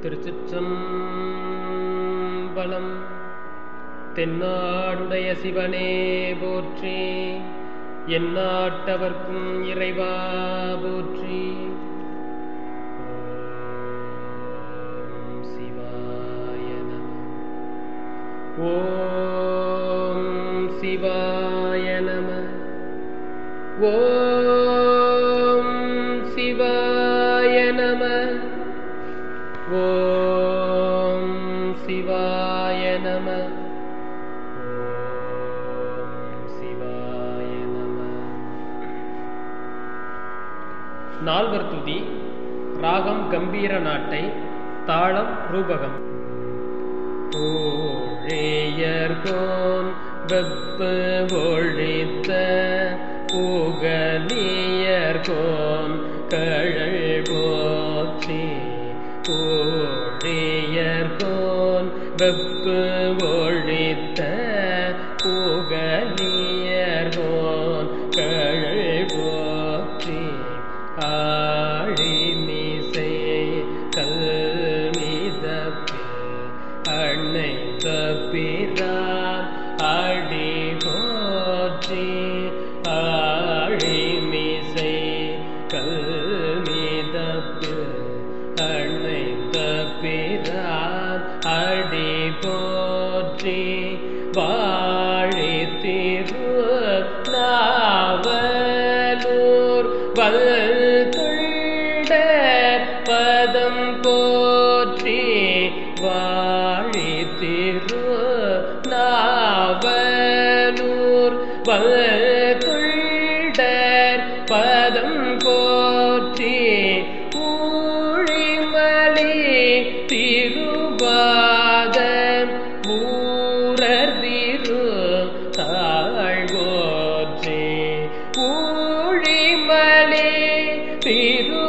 திருச்சிற்றம்பலம் தென்னாடுடைய சிவனே போற்றி எந்நாட்டவர்க்கும் இறைவா போற்றி ஓம் சிவாய நம ஓம் சிவாய நம ஓம் சிவாய நம ஓம் சிவாய நம ஓம் சிவாய நம நால்வர் துதி ராகம் கம்பீர நாட்டை தாளம் ரூபகம் ஊழியர்கோன் வெப்பு ஒழித்த புகலியர்கோன் கழல் போற்றி ஊழியர்கோன் வெப்பு ஒழித்த புகலியர்கோன் கழல் போற்றி ஆழிமிசை கல்மிதப்பில் அன்னை தப்பிரான் அடி போற்றி ஆழிமிசை கல்மிதப்பில் அன்னை தப்பிரான் அடி போற்றி வாழி திரு நாவலூர் வல்துண்ட பதம் போற்றி வாழி திரு நாவலூர் வல்துண்டர் பதம் போற்றி ஊழிமலி திருவாதம் ஊரர் திரு தாழ்வோற்றி ஊழிமலி திரு